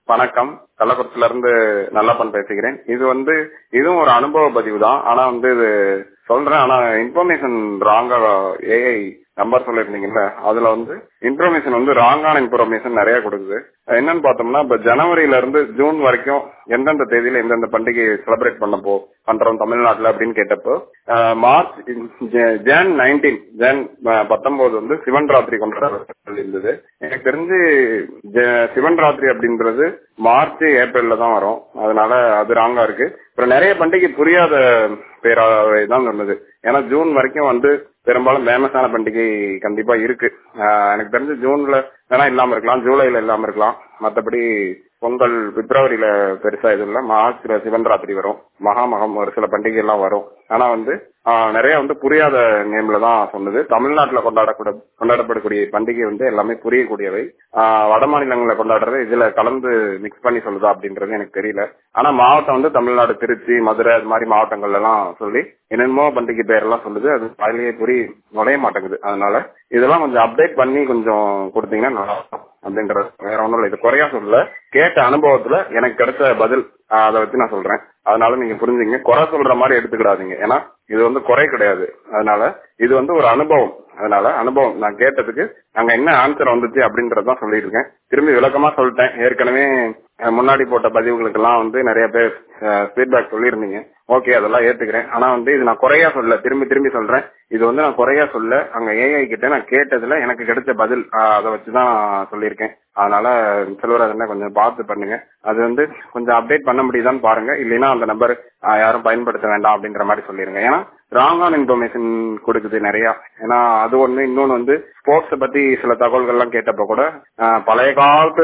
வணக்கம் கள்ளக்குறிச்சில இருந்து நல்லப்பன் பேசுகிறேன் இது வந்து இதுவும் ஒரு அனுபவ பதிவு தான் ஆனா வந்து இது சொல்றேன் ஆனா இன்ஃபர்மேஷன் ராங்கா ஏஐ நம்பர் சொல்லிருந்தீங்கல்ல அதுல வந்து இன்ஃபர்மேஷன் வந்து ராங்கான இன்ஃபர்மேஷன் நிறைய கொடுக்குது என்னன்னு பார்த்தோம்னா இப்ப ஜனவரியில இருந்து ஜூன் வரைக்கும் எந்தெந்த தேதியில எந்தெந்த பண்டிகை செலிப்ரேட் பண்ண போ பண்றோம் தமிழ்நாட்டுல அப்படின்னு கேட்டப்போ அஹ், மார்ச் ஜ- ஜான் நைன்டீன் ஜான் அஹ், பத்தொன்பது வந்து சிவன் ராத்திரி கொண்டாட இருந்தது எனக்கு தெரிஞ்சு ஜ- சிவன் ராத்திரி அப்படின்றது மார்ச் ஏப்ரல்ல தான் வரும் அதனால அது ராங்கா இருக்கு அப்புறம் நிறைய பண்டிகை புரியாத பேராவே தான் சொன்னது ஏன்னா ஜூன் வரைக்கும் வந்து பெரும்பாலும் ஃபேமஸான பண்டிகை கண்டிப்பா இருக்கு ஆஹ் எனக்கு தெரிஞ்சு ஜூன்ல வேணா இல்லாம இருக்கலாம் ஜூலைல இல்லாம இருக்கலாம் மத்தபடி பொங்கல் பிப்ரவரியில பெருசா இது இல்ல மார்ச்ல சிவன் ராத்திரி வரும் மகாமகம் ஒரு சில பண்டிகை எல்லாம் வரும் ஆனா வந்து ஆஹ் நிறைய வந்து புரியாத நேம்ல தான் சொன்னது தமிழ்நாட்டுல கொண்டாடக்கூட கொண்டாடப்படக்கூடிய பண்டிகை வந்து எல்லாமே புரியக்கூடியவை ஆஹ் வட மாநிலங்களில் கொண்டாடுறது இதுல கலந்து மிக்ஸ் பண்ணி சொல்லுதா அப்படின்றது எனக்கு தெரியல ஆனா மாவட்டம் வந்து தமிழ்நாடு திருச்சி மதுரை அது மாதிரி மாவட்டங்கள்ல எல்லாம் சொல்லி என்னென்னமோ பண்டிகை பேரெல்லாம் சொல்லுது அது வாயிலேயே புரி நுழைய மாட்டேங்குது அதனால இதெல்லாம் கொஞ்சம் அப்டேட் பண்ணி கொஞ்சம் கொடுத்தீங்கன்னா நல்லா இருக்கும் அப்படின்றது வேற ஒண்ணும் இல்லை இது குறையா சொல்லல கேட்ட அனுபவத்துல எனக்கு கிடைச்ச பதில் ஆஹ் அதை வச்சு நான் சொல்றேன் அதனால நீங்க புரிஞ்சுங்க குறை சொல்ற மாதிரி எடுத்துக்கிடாதீங்க ஏன்னா இது வந்து குறை கிடையாது அதனால இது வந்து ஒரு அனுபவம் அதனால அனுபவம் நான் கேட்டதுக்கு அங்க என்ன ஆன்சர் வந்துச்சு அப்படின்றதான் சொல்லிட்டு இருக்கேன் திரும்பி விளக்கமா சொல்லிட்டேன் ஏற்கனவே அஹ், முன்னாடி போட்ட பதிவுகளுக்கெல்லாம் வந்து நிறைய பேர் ஃபீட்பேக் சொல்லியிருந்தீங்க ஓகே அதெல்லாம் ஏத்துக்கிறேன் ஆனா வந்து இது நான் குறையா சொல்ல திரும்பி திரும்பி சொல்றேன் இது வந்து நான் குறையா சொல்ல அங்க ஏஐ கிட்ட நான் கேட்டதுல எனக்கு கிடைச்ச பதில் ஆஹ், அதை வச்சுதான் சொல்லியிருக்கேன் அதனால செல்வராஜன் கொஞ்சம் பார்த்து பண்ணுங்க அது வந்து கொஞ்சம் அப்டேட் பண்ண முடியுதான்னு பாருங்க இல்லைன்னா அந்த நம்பர் யாரும் பயன்படுத்த வேண்டாம் அப்படின்ற மாதிரி சொல்லிருங்க ஏன்னா ராங்கான இன்ஃபர்மேஷன் கொடுக்குது நிறைய ஏன்னா அது ஒண்ணு இன்னொன்னு வந்து ஸ்போர்ட்ஸ் பத்தி சில தகவல்கள்லாம் கேட்டப்ப கூட ஆஹ், பழைய காலத்து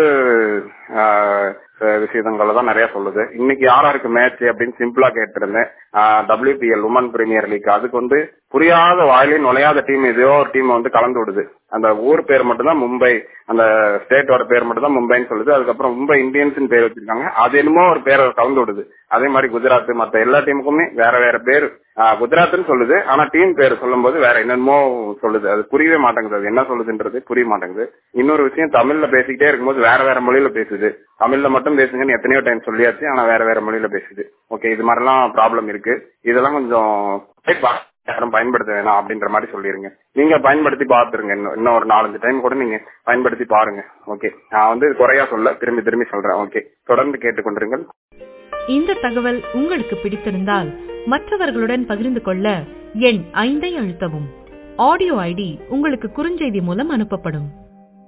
ஆஹ், விஷயங்களை தான் நிறைய சொல்லுது இன்னைக்கு யார் யாருக்கு மேட்ச் அப்படின்னு சிம்பிளா கேட்டிருந்தேன் டபிள்யூபிஎல் உமன் பிரீமியர் லீக் அதுக்கு வந்து புரியாத வாயிலே நுழையாத டீம் ஏதோ ஒரு டீம் வந்து கலந்து விடுது அந்த ஊர் பேர் மட்டும் தான் மும்பை அந்த ஸ்டேட்டோட பேர் மட்டும் தான் மும்பைன்னு சொல்லுது அதுக்கப்புறம் மும்பை இந்தியன்ஸ் பேர் வச்சிருக்காங்க அது என்னமோ ஒரு பேரை கலந்து விடுது அதே மாதிரி குஜராத் மத்த எல்லா டீமுக்குமே வேற வேற பேர் குஜராத்னு சொல்லுது ஆனா டீம் பேர் சொல்லும்போது வேற என்னென்னமோ சொல்லுது அது புரியவே மாட்டேங்குது அது என்ன சொல்லுதுன்றது புரிய மாட்டேங்குது இன்னொரு விஷயம் தமிழ்ல பேசிக்கிட்டே இருக்கும்போது வேற வேற மொழியில பேசுது தமிழ்ல மட்டும் பேசுங்கன்னு எத்தனையோ டைம் சொல்லியாச்சு ஆனா வேற வேற மொழியில பேசுது ஓகே இது மாதிரிலாம் ப்ராப்ளம் இருக்கு இதெல்லாம் கொஞ்சம் பா- யாரும் பயன்படுத்த வேணாம் அப்படின்ற மாதிரி சொல்லிருங்க நீங்க பயன்படுத்தி பாத்துருங்க இன்னும் இன்னும் ஒரு நாலஞ்சு டைம் கூட நீங்க பயன்படுத்தி பாருங்க ஓகே நான் வந்து குறையா சொல்ல திரும்பி திரும்பி சொல்றேன் ஓகே தொடர்ந்து கேட்டுக்கொண்டிருங்கள் இந்த தகவல் உங்களுக்கு பிடித்திருந்தால் மற்றவர்களுடன் பகிர்ந்து கொள்ள எண் ஐந்தை அழுத்தவும் ஆடியோ ஐடி உங்களுக்கு குறுஞ்செய்தி மூலம் அனுப்பப்படும்